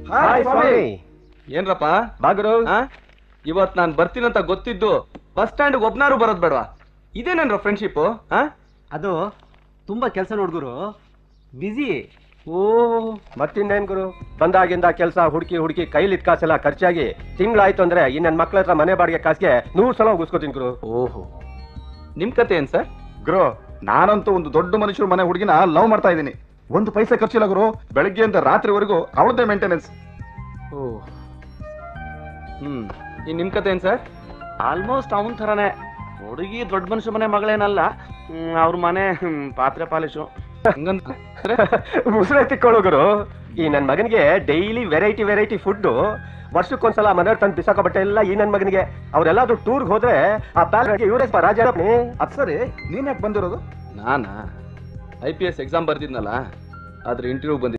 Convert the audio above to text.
Hi ಸ್ವಾಮಿ ಏನ್ರಪ್ಪ ಬಾಗುರು ಆ? ಇವತ್ ನಾನ್ ಬರ್ತೀನಂತ ಗೊತ್ತಿದ್ದು ಬಸ್ ಸ್ಟ್ಯಾಂಡ್ ಒಬ್ನಾರು ಬರೋದ್ ಬೇಡವಾ ಇದೇನೇನ್ರ ಫ್ರೆಂಡ್ಶಿಪ್ ಅದು ತುಂಬಾ ಕೆಲಸ ನೋಡ್ಗುರು ಬಿಸಿ ಓ ಮತ್ತಿನ್ನೇನ್ ಗುರು ಬಂದಾಗಿಂದ ಕೆಲಸ ಹುಡುಕಿ ಹುಡುಕಿ ಕೈಲಿದ್ ಕಾಸೆಲ್ಲ ಖರ್ಚಾಗಿ ತಿಂಗಳಾಯ್ತು ಅಂದ್ರೆ ಈ ನನ್ನ ಮಕ್ಳ ಹತ್ರ ಮನೆ ಬಾಡಿಗೆ ಕಾಸಿಗೆ ನೂರ್ ಸಲ ಉಗಿಸ್ಕೋತೀನಿ ಗುರು ಓಹೋ ನಿಮ್ ಕತೆ ಏನ್ ಸರ್ ಗುರು ನಾನಂತೂ ಒಂದು ದೊಡ್ಡ ಮನುಷ್ಯರ ಮನೆ ಹುಡುಗಿನ ಲವ್ ಮಾಡ್ತಾ ಇದ್ದೀನಿ ಒಂದು ಪೈಸೆ ಖರ್ಚಿಲ್ಲ ಗುರು ಬೆಳಗ್ಗೆಯಿಂದ ರಾತ್ರಿವರೆಗೂ ಅವಳದೇ ಮೇಂಟೆನೆನ್ಸ್ ಓ ಹ್ಮ್ ಈ ನಿಮ್ ಕತೆ ಏನ್ ಸರ್ ಆಲ್ಮೋಸ್ಟ್ ಅವನ್ ಥರನೇ ಹುಡುಗಿ ದೊಡ್ಡ ಮನುಷ್ಯ ಮನೆ ಮಗಳೇನಲ್ಲ ಅವ್ರ ಮನೆ ಹ್ಮ್, ಪಾತ್ರೆ ಪಾಲಿಶು ಹಂಗಂತ ಮುಸುರೆ ತಿಕ್ಕೊಳ್ಳೋ ಗುರು ಈ ನನ್ನ ಮಗನಿಗೆ ಡೈಲಿ ವೆರೈಟಿ ವೆರೈಟಿ ಫುಡ್ ವರ್ಷಕ್ಕೊಂದ್ಸಲ ಮನೆಯವ್ರು ತಂದು ಬಿಸಾಕೋ ಬಟ್ಟೆ ಎಲ್ಲ ಈ ನನ್ನ ಮಗನಿಗೆ ಅವ್ರೆಲ್ಲಾದ್ರೂ ಟೂರ್ಗೆ ಹೋದ್ರೆ ಆ ಪ್ಯಾಲ್ಗೆ ಇವರೇ ರಾಜ ಅದ್ ಸರಿ ನೀನ್ ಯಾಕೆ ಬಂದಿರೋದು ನಾನಾ ಐ ಪಿ ಎಸ್ ಎಕ್ಸಾಮ್ ಬರ್ದಿದ್ನಲ್ಲ ಅದ್ರ ಇಂಟರ್ವ್ಯೂ ಬಂದಿದ್ದೆ